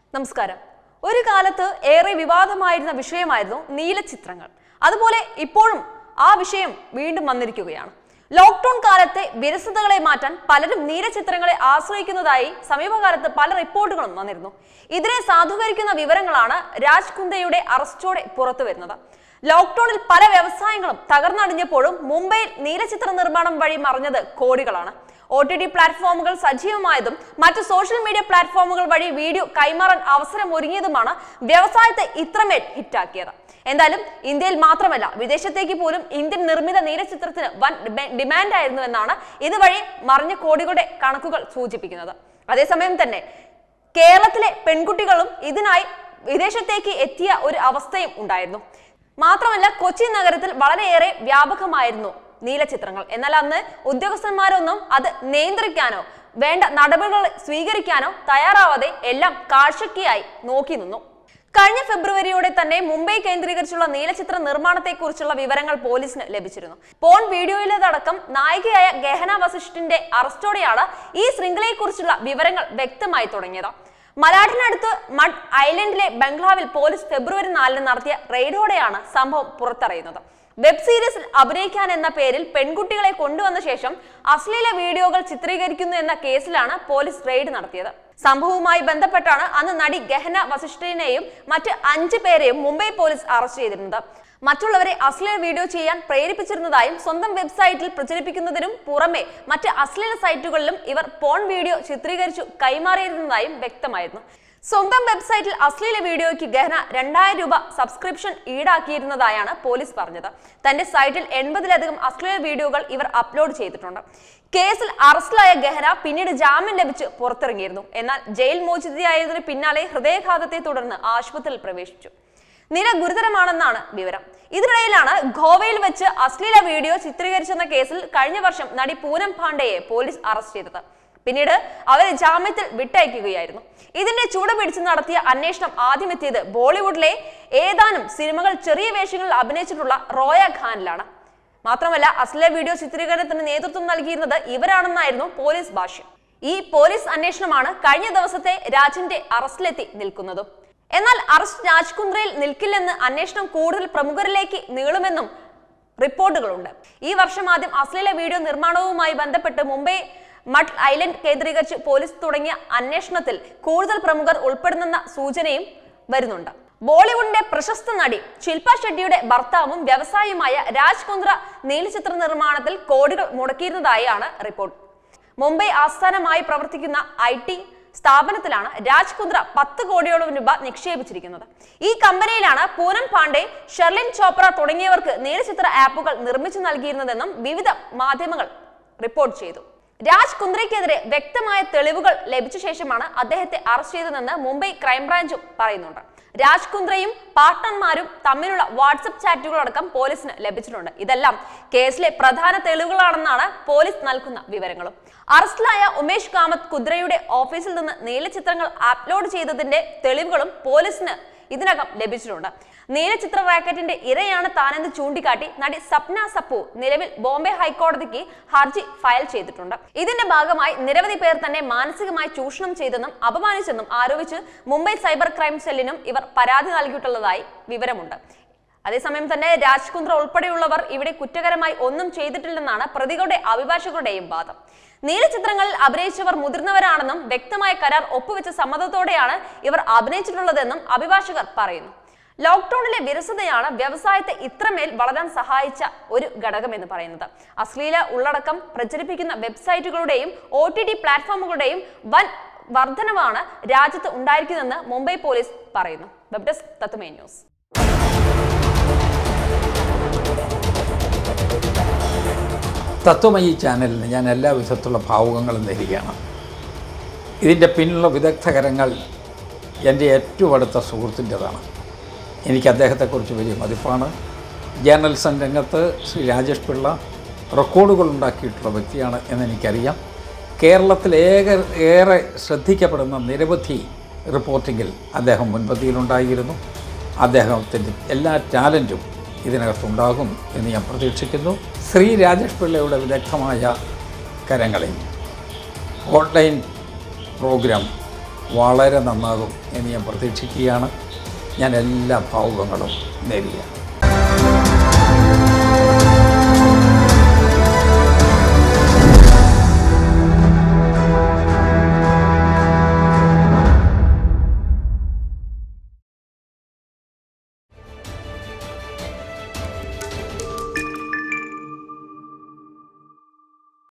നമസ്കാരം ഒരു കാലത്ത് ഏറെ വിവാദമായിരുന്ന വിഷയമായിരുന്നു നീലച്ചിത്രങ്ങൾ അതുപോലെ ഇപ്പോഴും ആ വിഷയം വീണ്ടും വന്നിരിക്കുകയാണ് ലോക്ക്ഡൌൺ കാലത്തെ വിരസതകളെ മാറ്റാൻ പലരും നീലച്ചിത്രങ്ങളെ ആശ്രയിക്കുന്നതായി സമീപകാലത്ത് പല റിപ്പോർട്ടുകളും വന്നിരുന്നു ഇതിനെ സാധൂകരിക്കുന്ന വിവരങ്ങളാണ് രാജ് കുന്ദയുടെ അറസ്റ്റോടെ പുറത്തു വരുന്നത് ലോക്ക്ഡൌണിൽ പല വ്യവസായങ്ങളും തകർന്നടിഞ്ഞപ്പോഴും മുംബൈയിൽ നീലച്ചിത്ര നിർമ്മാണം വഴി മറിഞ്ഞത് കോടികളാണ് ഒ ടി ടി പ്ലാറ്റ്ഫോമുകൾ സജീവമായതും മറ്റ് സോഷ്യൽ മീഡിയ പ്ലാറ്റ്ഫോമുകൾ വഴി വീഡിയോ കൈമാറാൻ അവസരം ഒരുങ്ങിയതുമാണ് വ്യവസായത്തെ ഇത്രമേൽ ഹിറ്റാക്കിയത് എന്തായാലും ഇന്ത്യയിൽ മാത്രമല്ല വിദേശത്തേക്ക് പോലും ഇന്ത്യൻ നിർമ്മിത നീലച്ചിത്രത്തിന് വൻ ഡിമാൻഡ് ആയിരുന്നു എന്നാണ് ഇതുവഴി മറിഞ്ഞ കോടികളുടെ കണക്കുകൾ സൂചിപ്പിക്കുന്നത് അതേസമയം തന്നെ കേരളത്തിലെ പെൺകുട്ടികളും ഇതിനായി വിദേശത്തേക്ക് എത്തിയ ഒരു അവസ്ഥയും ഉണ്ടായിരുന്നു മാത്രമല്ല കൊച്ചി നഗരത്തിൽ വളരെയേറെ വ്യാപകമായിരുന്നു നീലച്ചിത്രങ്ങൾ എന്നാൽ അന്ന് ഉദ്യോഗസ്ഥന്മാരൊന്നും അത് നിയന്ത്രിക്കാനോ വേണ്ട നടപടികൾ സ്വീകരിക്കാനോ തയ്യാറാവാതെ എല്ലാം കാഴ്ചയ്ക്കായി നോക്കി നിന്നു കഴിഞ്ഞ ഫെബ്രുവരിയോടെ തന്നെ മുംബൈ കേന്ദ്രീകരിച്ചുള്ള നീലച്ചിത്ര നിർമ്മാണത്തെക്കുറിച്ചുള്ള വിവരങ്ങൾ പോലീസിന് ലഭിച്ചിരുന്നു പോൺ വീഡിയോയിലേതടക്കം നായികയായ ഗഹന വസിഷ്ഠിന്റെ അറസ്റ്റോടെയാണ് ഈ ശൃംഖലയെക്കുറിച്ചുള്ള വിവരങ്ങൾ വ്യക്തമായി തുടങ്ങിയത് മലാഡിനടുത്ത് മഡ് ഐലൻഡിലെ ബംഗ്ലാവിൽ പോലീസ് ഫെബ്രുവരി നാലിന് നടത്തിയ റെയ്ഡോടെയാണ് സംഭവം പുറത്തറിയുന്നത് വെബ് സീരീസിൽ അഭിനയിക്കാൻ എന്ന പേരിൽ പെൺകുട്ടികളെ കൊണ്ടുവന്ന ശേഷം അശ്ലീല വീഡിയോകൾ ചിത്രീകരിക്കുന്നു എന്ന കേസിലാണ് പോലീസ് റെയ്ഡ് നടത്തിയത് സംഭവവുമായി ബന്ധപ്പെട്ടാണ് അന്ന് നടി ഗഹന വസിഷ്ഠിനെയും മറ്റ് അഞ്ച് പേരെയും മുംബൈ പോലീസ് അറസ്റ്റ് ചെയ്തിരുന്നത് മറ്റുള്ളവരെ അശ്ലീല വീഡിയോ ചെയ്യാൻ പ്രേരിപ്പിച്ചിരുന്നതായും സ്വന്തം വെബ്സൈറ്റിൽ പ്രചരിപ്പിക്കുന്നതിനും പുറമെ മറ്റ് അശ്ലീല സൈറ്റുകളിലും ഇവർ പോൺ വീഡിയോ ചിത്രീകരിച്ചു കൈമാറിയിരുന്നതായും വ്യക്തമായിരുന്നു സ്വന്തം വെബ്സൈറ്റിൽ അശ്ലീല വീഡിയോയ്ക്ക് ഗഹന രണ്ടായിരം രൂപ സബ്സ്ക്രിപ്ഷൻ ഈടാക്കിയിരുന്നതായാണ് പോലീസ് പറഞ്ഞത് തന്റെ സൈറ്റിൽ എൺപതിലധികം അശ്ലീല വീഡിയോകൾ ഇവർ അപ്ലോഡ് ചെയ്തിട്ടുണ്ട് കേസിൽ അറസ്റ്റിലായ ഗഹന പിന്നീട് ജാമ്യം ലഭിച്ച് പുറത്തിറങ്ങിയിരുന്നു എന്നാൽ ജയിൽ മോചിതയായതിനു പിന്നാലെ ഹൃദയാഘാതത്തെ തുടർന്ന് ആശുപത്രിയിൽ പ്രവേശിച്ചു നില ഗുരുതരമാണെന്നാണ് വിവരം ഇതിനിടയിലാണ് ഗോവയിൽ വെച്ച് അശ്ലീല വീഡിയോ ചിത്രീകരിച്ചെന്ന കേസിൽ കഴിഞ്ഞ വർഷം നടി പൂനം പാണ്ഡെയെ പോലീസ് അറസ്റ്റ് ചെയ്തത് പിന്നീട് അവരെ ജാമ്യത്തിൽ വിട്ടയക്കുകയായിരുന്നു ഇതിന്റെ ചൂട് പിടിച്ച് നടത്തിയ അന്വേഷണം ആദ്യമെത്തിയത് ബോളിവുഡിലെ ഏതാനും സിനിമകൾ ചെറിയ വേഷങ്ങളിൽ അഭിനയിച്ചിട്ടുള്ള റോയ ഖാനിലാണ് മാത്രമല്ല അശ്ലീല വീഡിയോ ചിത്രീകരണത്തിന് നേതൃത്വം നൽകിയിരുന്നത് ഇവരാണെന്നായിരുന്നു പോലീസ് ഭാഷ്യം ഈ പോലീസ് അന്വേഷണമാണ് കഴിഞ്ഞ ദിവസത്തെ രാജിന്റെ അറസ്റ്റിലെത്തി നിൽക്കുന്നതും എന്നാൽ അറസ്റ്റ് രാജ്കുന്ദ്രയിൽ നിൽക്കില്ലെന്ന് അന്വേഷണം കൂടുതൽ പ്രമുഖരിലേക്ക് നീളുമെന്നും റിപ്പോർട്ടുകളുണ്ട് ഈ വർഷം ആദ്യം അശ്ലീല വീഡിയോ നിർമ്മാണവുമായി ബന്ധപ്പെട്ട് മുംബൈ മഡ് ഐലൻഡ് കേന്ദ്രീകരിച്ച് പോലീസ് തുടങ്ങിയ അന്വേഷണത്തിൽ കൂടുതൽ പ്രമുഖർ ഉൾപ്പെടുന്നെന്ന സൂചനയും വരുന്നുണ്ട് ബോളിവുഡിന്റെ പ്രശസ്ത നടി ശില്പ ഷെട്ടിയുടെ ഭർത്താവും വ്യവസായിയുമായ രാജ് കുന്ദ്ര നീലചിത്ര നിർമ്മാണത്തിൽ കോടികൾ മുടക്കിയിരുന്നതായാണ് റിപ്പോർട്ട് മുംബൈ ആസ്ഥാനമായി പ്രവർത്തിക്കുന്ന ഐ ടി സ്ഥാപനത്തിലാണ് രാജ് കുന്ദ്ര പത്ത് കോടിയോളം രൂപ നിക്ഷേപിച്ചിരിക്കുന്നത് ഈ കമ്പനിയിലാണ് പൂനം പാണ്ഡെ ഷെർലിൻ ചോപ്ര തുടങ്ങിയവർക്ക് നീലചിത്ര ആപ്പുകൾ നിർമ്മിച്ചു നൽകിയിരുന്നതെന്നും വിവിധ മാധ്യമങ്ങൾ റിപ്പോർട്ട് ചെയ്തു രാജ് കുന്ദ്രയ്ക്കെതിരെ വ്യക്തമായ തെളിവുകൾ ലഭിച്ച ശേഷമാണ് അദ്ദേഹത്തെ അറസ്റ്റ് ചെയ്തതെന്ന് മുംബൈ ക്രൈംബ്രാഞ്ചും പറയുന്നുണ്ട് രാജ് കുന്ദ്രയും പാർട്ട്ണർമാരും തമ്മിലുള്ള വാട്സപ്പ് ചാറ്റുകളടക്കം പോലീസിന് ലഭിച്ചിട്ടുണ്ട് ഇതെല്ലാം കേസിലെ പ്രധാന തെളിവുകളാണെന്നാണ് പോലീസ് നൽകുന്ന വിവരങ്ങളും അറസ്റ്റിലായ ഉമേഷ് കാമത്ത് കുദ്രയുടെ ഓഫീസിൽ നിന്ന് നീലചിത്രങ്ങൾ അപ്ലോഡ് ചെയ്തതിന്റെ തെളിവുകളും പോലീസിന് ഇതിനകം ലഭിച്ചിട്ടുണ്ട് നീലചിത്ര റാക്കറ്റിന്റെ ഇരയാണ് താനെന്ന് ചൂണ്ടിക്കാട്ടി നടി സപ്ന സപ്പു നിലവിൽ ബോംബെ ഹൈക്കോടതിക്ക് ഹർജി ഫയൽ ചെയ്തിട്ടുണ്ട് ഇതിന്റെ ഭാഗമായി നിരവധി പേർ തന്നെ മാനസികമായി ചൂഷണം ചെയ്തെന്നും അപമാനിച്ചെന്നും ആരോപിച്ച് മുംബൈ സൈബർ ക്രൈം സെല്ലിനും ഇവർ പരാതി നൽകിയിട്ടുള്ളതായി വിവരമുണ്ട് അതേസമയം തന്നെ രാജ്കുന്ദ്ര ഉൾപ്പെടെയുള്ളവർ ഇവിടെ കുറ്റകരമായി ഒന്നും ചെയ്തിട്ടില്ലെന്നാണ് പ്രതികളുടെ അഭിഭാഷകരുടെയും വാദം നീലചിത്രങ്ങളിൽ അഭിനയിച്ചവർ മുതിർന്നവരാണെന്നും വ്യക്തമായ കരാർ ഒപ്പുവെച്ച സമ്മതത്തോടെയാണ് ഇവർ അഭിനയിച്ചിട്ടുള്ളതെന്നും അഭിഭാഷകർ പറയുന്നു ലോക്ക്ഡൌണിലെ വിരസതയാണ് വ്യവസായത്തെ ഇത്രമേൽ വളരാൻ സഹായിച്ച ഒരു ഘടകം എന്ന് പറയുന്നത് അശ്ലീല ഉള്ളടക്കം പ്രചരിപ്പിക്കുന്ന വെബ്സൈറ്റുകളുടെയും ഒ ടി ടി പ്ലാറ്റ്ഫോമുകളുടെയും വൻ വർധനവാണ് രാജ്യത്ത് ഉണ്ടായിരിക്കുന്നതെന്ന് മുംബൈ പോലീസ് പറയുന്നു വെബ് ഡെസ്ക് തത്തുമേ ന്യൂസ് തത്വമയി ചാനലിന് ഞാൻ എല്ലാ വിധത്തിലുള്ള ഭാവുകങ്ങളും നേരുകയാണ് ഇതിൻ്റെ പിന്നിലുള്ള വിദഗ്ധകരങ്ങൾ എൻ്റെ ഏറ്റവും അടുത്ത സുഹൃത്തിൻ്റെതാണ് എനിക്ക് അദ്ദേഹത്തെക്കുറിച്ച് വലിയ മതിപ്പാണ് ജേർണലിസം രംഗത്ത് ശ്രീ രാജേഷ് പിള്ള റെക്കോർഡുകൾ ഉണ്ടാക്കിയിട്ടുള്ള വ്യക്തിയാണ് എന്നെനിക്കറിയാം കേരളത്തിൽ ഏക ഏറെ ശ്രദ്ധിക്കപ്പെടുന്ന നിരവധി റിപ്പോർട്ടിങ്ങിൽ അദ്ദേഹം മുൻപന്തിയിലുണ്ടായിരുന്നു അദ്ദേഹത്തിൻ്റെ എല്ലാ ടാലൻറ്റും ഇതിനകത്തുണ്ടാകും എന്ന് ഞാൻ പ്രതീക്ഷിക്കുന്നു ശ്രീ രാജേഷ് പിള്ളയുടെ വിദഗ്ധമായ കരങ്ങളിൽ ഓൺലൈൻ പ്രോഗ്രാം വളരെ നന്നാകും എന്ന് ഞാൻ പ്രതീക്ഷിക്കുകയാണ് ഞാൻ എല്ലാ ഭാവുകങ്ങളും നേരുകയാണ്